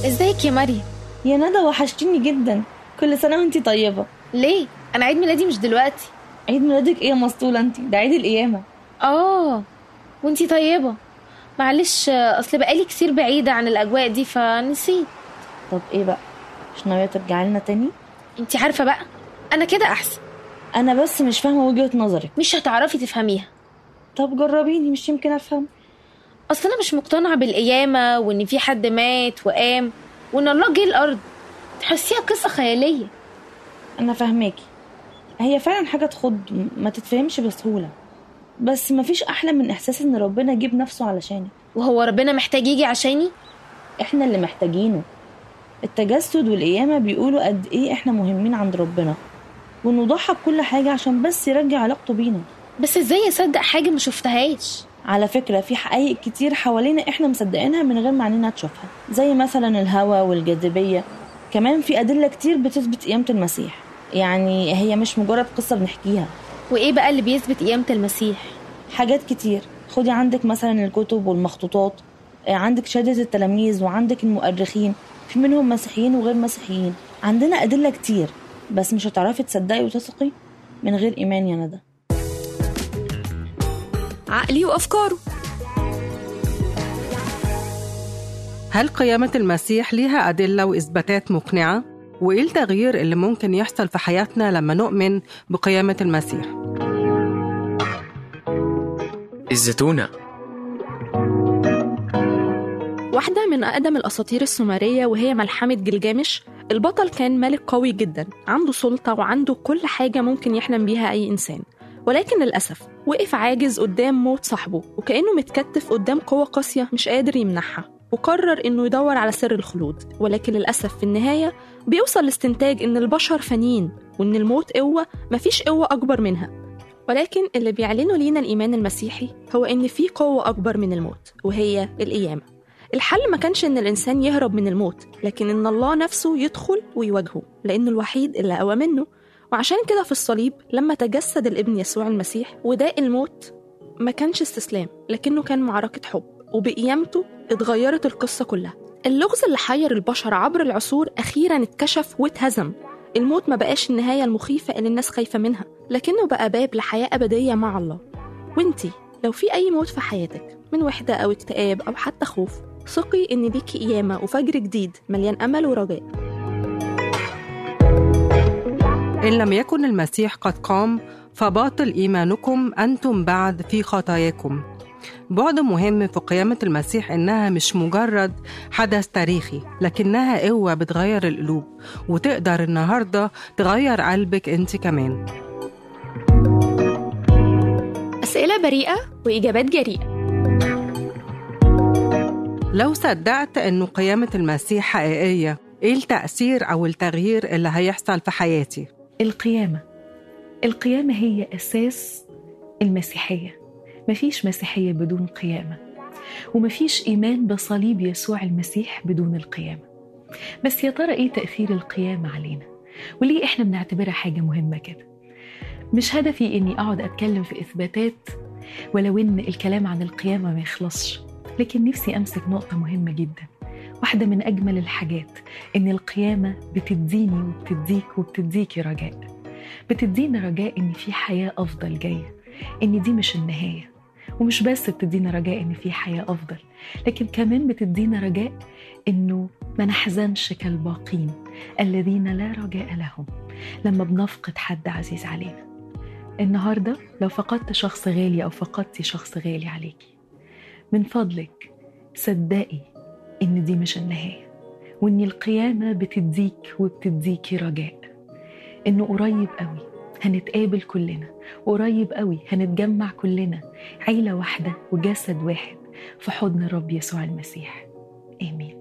ازيك يا مريم يا ندى وحشتيني جدا كل سنة وانتي طيبة ليه انا عيد ميلادي مش دلوقتي عيد ميلادك ايه يا مسطولة انتي ده عيد القيامة اه وانتي طيبه معلش اصل بقالي كتير بعيده عن الاجواء دي فنسيت طب ايه بقى مش ناوية ترجعي لنا تاني انتي عارفه بقى انا كده احسن انا بس مش فاهمة وجهة نظرك مش هتعرفي تفهميها طب جربيني مش يمكن افهم اصل انا مش مقتنعه بالقيامه وان في حد مات وقام وان الله جه الارض تحسيها قصه خياليه انا فاهماكي هي فعلا حاجة تخض ما تتفهمش بسهولة بس مفيش احلى من احساس ان ربنا جيب نفسه علشانك وهو ربنا محتاج يجي عشاني احنا اللي محتاجينه التجسد والقيامة بيقولوا قد ايه احنا مهمين عند ربنا وانه ضحى بكل حاجة عشان بس يرجع علاقته بينا بس ازاي اصدق حاجه ما شفتهاش على فكرة في حقائق كتير حوالينا احنا مصدقينها من غير ما عينينا تشوفها زي مثلا الهوى والجاذبية كمان في أدلة كتير بتثبت قيامة المسيح يعني هي مش مجرد قصة بنحكيها وايه بقى اللي بيثبت قيامه المسيح حاجات كتير خدي عندك مثلا الكتب والمخطوطات آه، عندك شهادة التلاميذ وعندك المؤرخين في منهم مسيحيين وغير مسيحيين عندنا أدلة كتير بس مش هتعرفي تصدقي وتثقي من غير إيمان يا ندى عقلي وأفكاره هل قيامة المسيح ليها أدلة وإثباتات مقنعة؟ وإيه التغيير اللي ممكن يحصل في حياتنا لما نؤمن بقيامة المسيح؟ الزتونة واحدة من أقدم الأساطير السومرية وهي ملحمة جلجامش البطل كان ملك قوي جدا عنده سلطة وعنده كل حاجة ممكن يحلم بيها أي إنسان ولكن للأسف وقف عاجز قدام موت صاحبه وكأنه متكتف قدام قوة قاسية مش قادر يمنعها وقرر إنه يدور على سر الخلود ولكن للأسف في النهاية بيوصل لاستنتاج إن البشر فانيين وإن الموت قوة مفيش قوة أكبر منها ولكن اللي بيعلنه لينا الإيمان المسيحي هو إن في قوة أكبر من الموت وهي القيامة الحل ما كانش إن الإنسان يهرب من الموت لكن إن الله نفسه يدخل ويواجهه لأنه الوحيد اللي أقوى منه وعشان كده في الصليب لما تجسد الابن يسوع المسيح وداء الموت ما كانش استسلام لكنه كان معركة حب وبقيامته اتغيرت القصة كلها اللغز اللي حير البشر عبر العصور أخيرا اتكشف واتهزم الموت ما بقاش النهاية المخيفة اللي الناس خايفة منها لكنه بقى باب لحياة أبدية مع الله وانتي لو في أي موت في حياتك من وحدة أو اكتئاب أو حتى خوف ثقي إن ليكي قيامة وفجر جديد مليان أمل ورجاء إن لم يكن المسيح قد قام فباطل إيمانكم أنتم بعد في خطاياكم بعد مهم في قيامة المسيح إنها مش مجرد حدث تاريخي لكنها قوة بتغير القلوب وتقدر النهاردة تغير قلبك أنت كمان أسئلة بريئة وإجابات جريئة لو صدقت إنه قيامة المسيح حقيقية إيه التأثير أو التغيير اللي هيحصل في حياتي؟ القيامة القيامة هي أساس المسيحية مفيش مسيحية بدون قيامة ومفيش إيمان بصليب يسوع المسيح بدون القيامة بس يا ترى إيه تأثير القيامة علينا وليه إحنا بنعتبرها حاجة مهمة كده مش هدفي إني أقعد أتكلم في إثباتات ولو إن الكلام عن القيامة ما يخلصش لكن نفسي أمسك نقطة مهمة جدا واحدة من أجمل الحاجات إن القيامة بتديني وبتديك وبتديكي رجاء بتدينا رجاء إن في حياة أفضل جاية إن دي مش النهاية ومش بس بتدينا رجاء إن في حياة أفضل لكن كمان بتدينا رجاء إنه ما نحزنش كالباقين الذين لا رجاء لهم لما بنفقد حد عزيز علينا النهاردة لو فقدت شخص غالي أو فقدتي شخص غالي عليكي من فضلك صدقي إن دي مش النهاية وإن القيامة بتديك وبتديكي رجاء إنه قريب قوي هنتقابل كلنا وقريب قوي هنتجمع كلنا عيلة واحدة وجسد واحد في حضن الرب يسوع المسيح آمين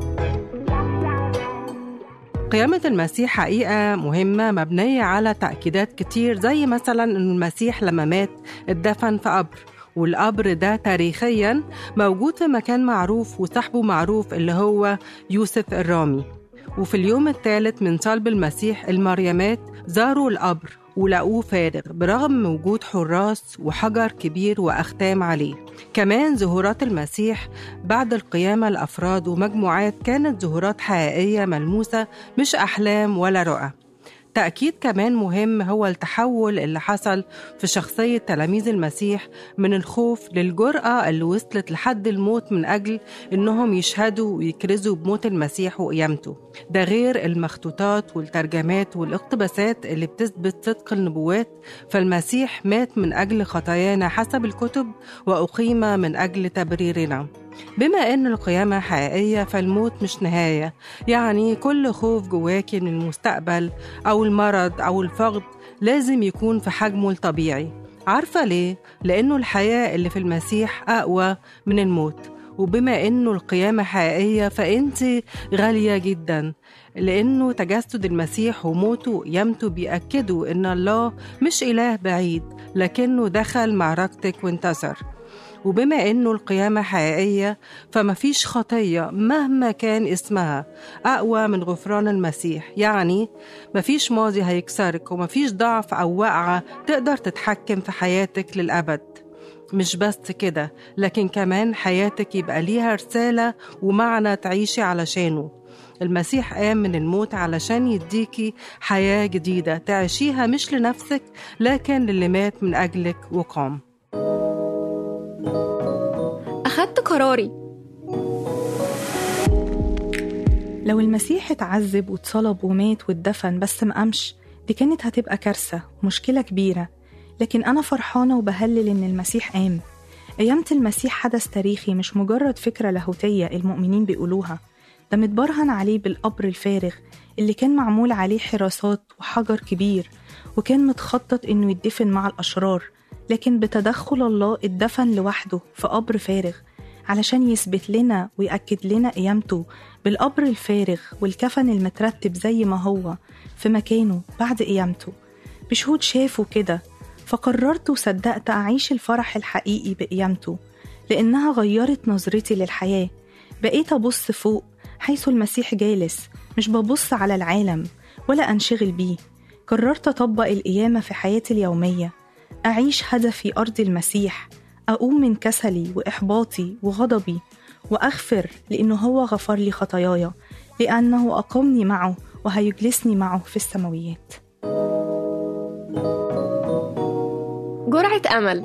قيامة المسيح حقيقة مهمة مبنية على تأكيدات كتير زي مثلا أن المسيح لما مات اتدفن في قبر والقبر ده تاريخيا موجود في مكان معروف وصاحبه معروف اللي هو يوسف الرامي وفي اليوم الثالث من صلب المسيح المريمات زاروا القبر ولقوه فارغ برغم وجود حراس وحجر كبير وأختام عليه كمان ظهورات المسيح بعد القيامة لأفراد ومجموعات كانت ظهورات حقيقية ملموسة مش أحلام ولا رؤى تأكيد كمان مهم هو التحول اللي حصل في شخصية تلاميذ المسيح من الخوف للجرأة اللي وصلت لحد الموت من أجل إنهم يشهدوا ويكرزوا بموت المسيح وقيامته ده غير المخطوطات والترجمات والاقتباسات اللي بتثبت صدق النبوات فالمسيح مات من أجل خطايانا حسب الكتب وأقيم من أجل تبريرنا بما إن القيامة حقيقية فالموت مش نهاية يعني كل خوف جواكي من المستقبل أو المرض أو الفقد لازم يكون في حجمه الطبيعي عارفة ليه؟ لأنه الحياة اللي في المسيح أقوى من الموت وبما إنه القيامة حقيقية فأنت غالية جدا لأنه تجسد المسيح وموته وقيامته بيأكدوا إن الله مش إله بعيد لكنه دخل معركتك وانتصر وبما انه القيامة حقيقية فمفيش خطية مهما كان اسمها أقوى من غفران المسيح يعني مفيش ماضي هيكسرك ومفيش ضعف أو وقعة تقدر تتحكم في حياتك للأبد مش بس كده لكن كمان حياتك يبقى ليها رسالة ومعنى تعيشي علشانه المسيح قام من الموت علشان يديكي حياة جديدة تعيشيها مش لنفسك لكن للي مات من أجلك وقام أخدت قراري لو المسيح اتعذب واتصلب ومات واتدفن بس مقامش دي كانت هتبقى كارثة مشكلة كبيرة لكن أنا فرحانة وبهلل إن المسيح قام قيامة المسيح حدث تاريخي مش مجرد فكرة لاهوتية المؤمنين بيقولوها ده متبرهن عليه بالقبر الفارغ اللي كان معمول عليه حراسات وحجر كبير وكان متخطط إنه يدفن مع الأشرار لكن بتدخل الله اتدفن لوحده في قبر فارغ علشان يثبت لنا ويأكد لنا قيامته بالقبر الفارغ والكفن المترتب زي ما هو في مكانه بعد قيامته بشهود شافوا كده فقررت وصدقت أعيش الفرح الحقيقي بقيامته لأنها غيرت نظرتي للحياة بقيت أبص فوق حيث المسيح جالس مش ببص على العالم ولا أنشغل بيه قررت أطبق القيامة في حياتي اليومية أعيش هدفي أرض المسيح أقوم من كسلي وإحباطي وغضبي وأغفر لأنه هو غفر لي خطاياي لأنه أقامني معه وهيجلسني معه في السماويات جرعة أمل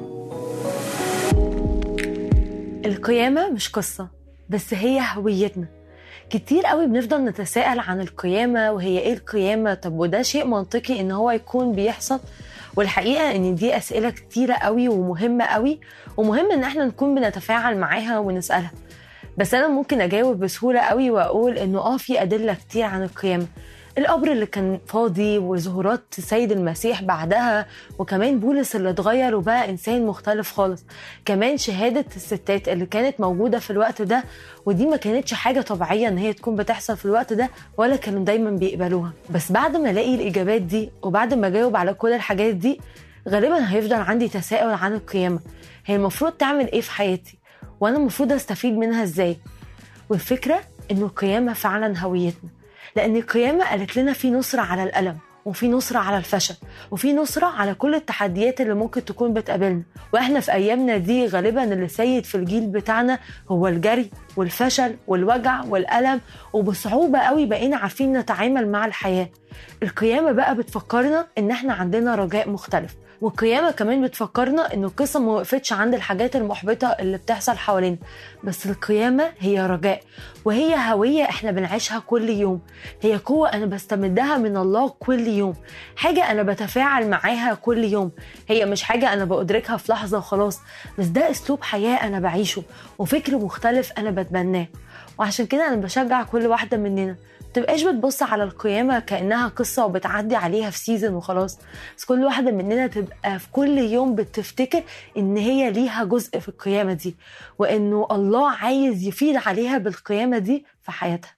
القيامة مش قصة بس هي هويتنا كتير قوي بنفضل نتساءل عن القيامة وهي ايه القيامة طب وده شيء منطقي ان هو يكون بيحصل والحقيقة ان دي اسئلة كتيرة قوي ومهمة قوي ومهم ان احنا نكون بنتفاعل معاها ونسألها بس انا ممكن اجاوب بسهولة قوي واقول انه اه في ادلة كتير عن القيامة القبر اللي كان فاضي وظهورات السيد المسيح بعدها وكمان بولس اللي اتغير وبقى انسان مختلف خالص كمان شهاده الستات اللي كانت موجوده في الوقت ده ودي ما كانتش حاجه طبيعيه ان هي تكون بتحصل في الوقت ده ولا كانوا دايما بيقبلوها بس بعد ما الاقي الاجابات دي وبعد ما اجاوب على كل الحاجات دي غالبا هيفضل عندي تساؤل عن القيامه هي المفروض تعمل ايه في حياتي وانا المفروض استفيد منها ازاي والفكره انه القيامه فعلا هويتنا لأن القيامة قالت لنا في نصرة على الألم وفي نصرة على الفشل وفي نصرة على كل التحديات اللي ممكن تكون بتقابلنا واحنا في أيامنا دي غالبا اللي سيد في الجيل بتاعنا هو الجري والفشل والوجع والألم وبصعوبة قوي بقينا عارفين نتعامل مع الحياة القيامة بقى بتفكرنا إن احنا عندنا رجاء مختلف والقيامة كمان بتفكرنا إن القصة ما وقفتش عند الحاجات المحبطة اللي بتحصل حوالينا بس القيامة هي رجاء وهي هوية إحنا بنعيشها كل يوم هي قوة أنا بستمدها من الله كل يوم حاجة أنا بتفاعل معاها كل يوم هي مش حاجة أنا بأدركها في لحظة وخلاص بس ده أسلوب حياة أنا بعيشه وفكر مختلف أنا بتبناه وعشان كده أنا بشجع كل واحدة مننا تبقاش بتبص على القيامة كأنها قصة وبتعدي عليها في سيزون وخلاص بس كل واحدة مننا تبقى في كل يوم بتفتكر إن هي ليها جزء في القيامة دي وإنه الله عايز يفيد عليها بالقيامة دي في حياتها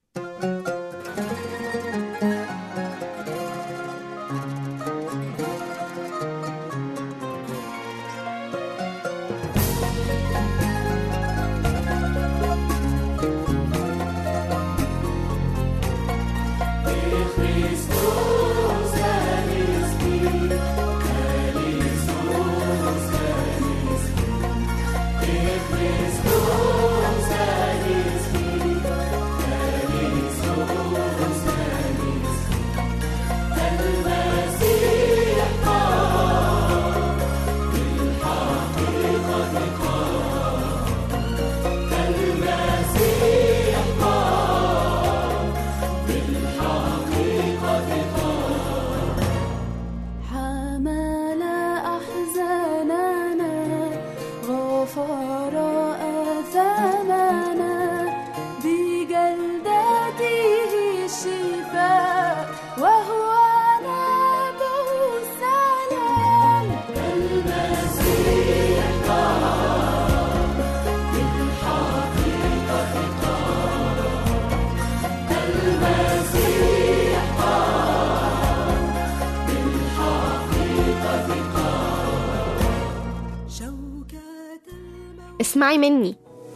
اسمعي مني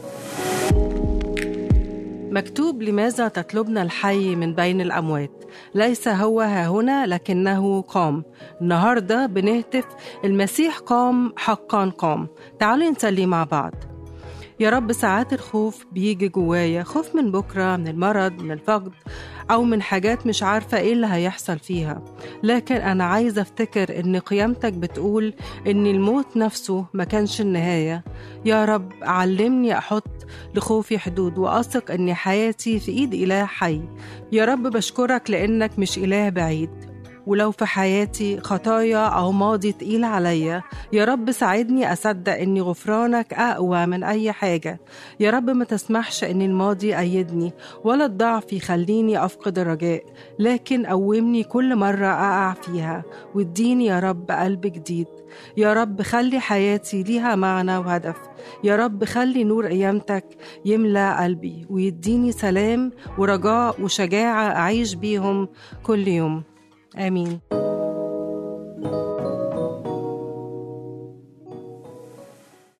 مكتوب لماذا تطلبنا الحي من بين الأموات ليس هو ها هنا لكنه قام النهاردة بنهتف المسيح قام حقا قام تعالوا نصلي مع بعض يا رب ساعات الخوف بيجي جوايا خوف من بكرة من المرض من الفقد أو من حاجات مش عارفة إيه اللي هيحصل فيها لكن أنا عايزة أفتكر إن قيامتك بتقول إن الموت نفسه ما كانش النهاية يا رب علمني أحط لخوفي حدود وأثق إن حياتي في إيد إله حي يا رب بشكرك لأنك مش إله بعيد ولو في حياتي خطايا أو ماضي تقيل عليا يا رب ساعدني أصدق إن غفرانك أقوى من أي حاجة يا رب ما تسمحش إن الماضي أيدني ولا الضعف يخليني أفقد الرجاء لكن قومني كل مرة أقع فيها واديني يا رب قلب جديد يا رب خلي حياتي ليها معنى وهدف يا رب خلي نور قيامتك يملى قلبي ويديني سلام ورجاء وشجاعة أعيش بيهم كل يوم آمين